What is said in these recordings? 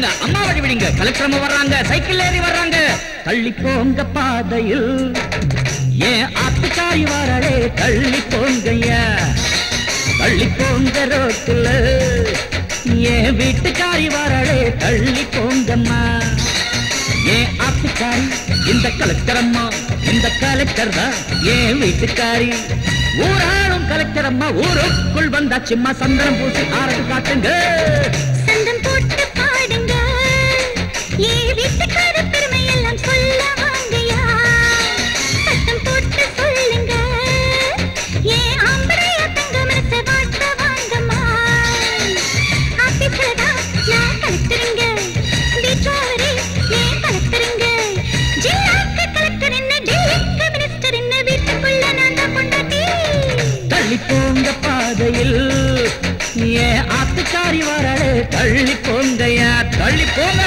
விடுங்க அம்மா வழி விடுங்க கலெக்டர் அம்மா வர்றாங்க சைக்கிள் ஏறி வர்றாங்க தள்ளி போங்க பாதையில் ஏன் ஆத்துக்காரி வரடே தள்ளி போங்கய்யா தள்ளி போங்க ரோட்டுல ஏன் வீட்டுக்காரி வரடே தள்ளி போங்கம்மா ஏன் ஆத்துக்காரி இந்த கலெக்டர் அம்மா இந்த கலெக்டர் தான் ஏன் வீட்டுக்காரி ஊராளும் கலெக்டர் அம்மா ஊருக்குள் வந்தாச்சும்மா சந்தனம் பூசி ஆரடி காட்டுங்க சந்தம் போட்டு பாடுங்க ஏ வீட்டுக்கார பெருமை எல்லாம் சொல்ல வாங்கயா சத்தம் போட்டு சொல்லுங்க ஏ ஆம்பளையா தங்க மனசை வாட்ட வாங்கம்மா ஆபீஸ்ல தான் நான் கலெக்டருங்க வீட்டாவரே ஏன் கலெக்டருங்க ஜில்லாக்கு கலெக்டர் என்ன டெல்லிக்கு மினிஸ்டர் என்ன வீட்டுக்குள்ள நான் தான் பொண்டாட்டி தள்ளி போங்க பாதையில் ஏன் ஆத்துக்காரி வரடே தள்ளி போங்கய்யா தள்ளி போங்க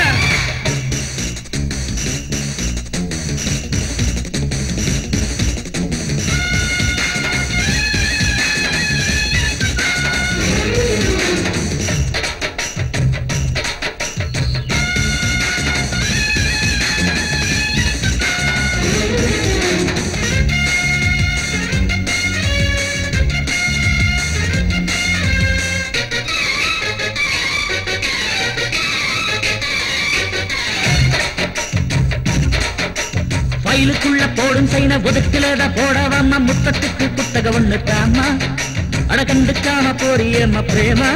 ஃபைலுக்குள்ள போடும் சைன ஒதுக்கிலத போடவாம முத்தத்துக்கு புத்தகம் ஒண்ணு தாமா அட கண்டுக்காம போறியம்மா பிரேமா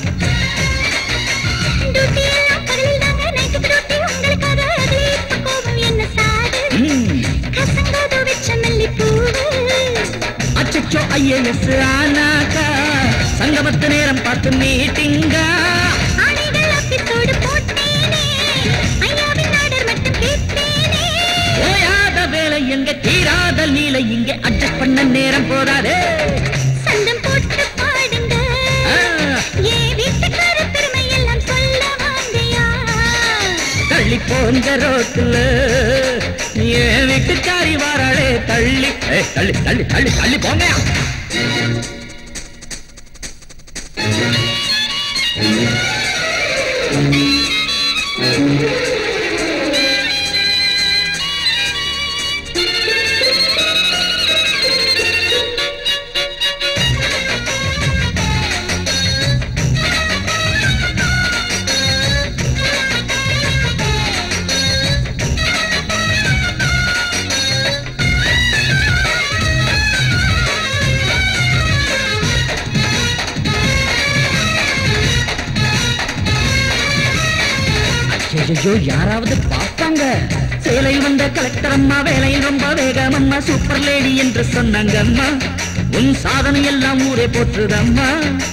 டியூட்டி எல்லாம் பகலில் தாங்க நைட்டு டியூட்டி உங்களுக்காக அதிலே இப்ப கோபம் என்ன சாது ம், கசங்காத வச்ச மல்லிப்பூவு அச்சச்சோ ஐஏஎஸ் ஆனாக்கா சங்கமத்து நேரம் பார்த்து மீட்டிங்கா ஆணைகள் ஆபீஸோடு போட்டேனே ஐயாவின் ஆர்டர் மட்டும் கேட்டேனே ஓயாத வேலை எங்க தீராத லீலை இங்கே அட்ஜஸ்ட் பண்ண நேரம் போதாதே சந்தம் போட்டு பாடுங்க ஆ, ஏ வீட்டுக்கார பெருமை எல்லாம் சொல்ல வாங்கயா தள்ளி போங்க ரோட்டுல ஏன் வீட்டுக்காரி வாராளே தள்ளி ஏய், தள்ளி தள்ளி தள்ளி தள்ளி போங்க ஐயோ யாராவது பார்த்தாங்க சேலையில் வந்த கலெக்டர் அம்மா வேலையில் ரொம்ப வேகம் அம்மா சூப்பர் லேடி என்று சொன்னாங்க அம்மா உன் சாதனை எல்லாம் ஊரே போற்றுதம்மா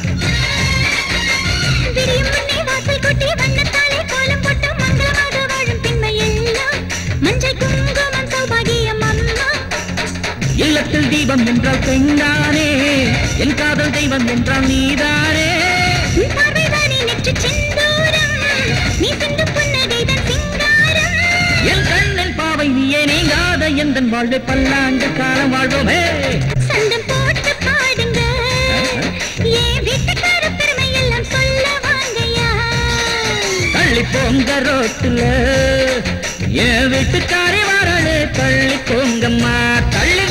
விடியும் முன்னே வாசல் கொட்டி வண்ணத்தாலே கோலம் போட்டு மங்களமாக வாழும் பெண்மை எல்லாம் மஞ்சள் குங்குமம் சௌபாகியம் அம்மா இல்லத்தில் தீபம் என்றால் பெண்தானே என் காதல் தெய்வம் என்றால் நீதானே உன் பார்வைதானே நெற்றி செந்தூரம் நீ சிந்து புன்னகைதன் சிங்காரம் என் கண்ணன் பாவை நீயே நீங்காத எந்த வாழ்வை பல்லாண்டு காலம் வாழ்வோமே சந்தம் போட்டு பாடுங்க ஏன் வீட்டுக்கார பெருமை எல்லாம் சொல்ல வாங்கயா தள்ளி போங்க ரோட்டுல என் வீட்டுக்காரி வரலே தள்ளி போங்கம்மா தள்ளி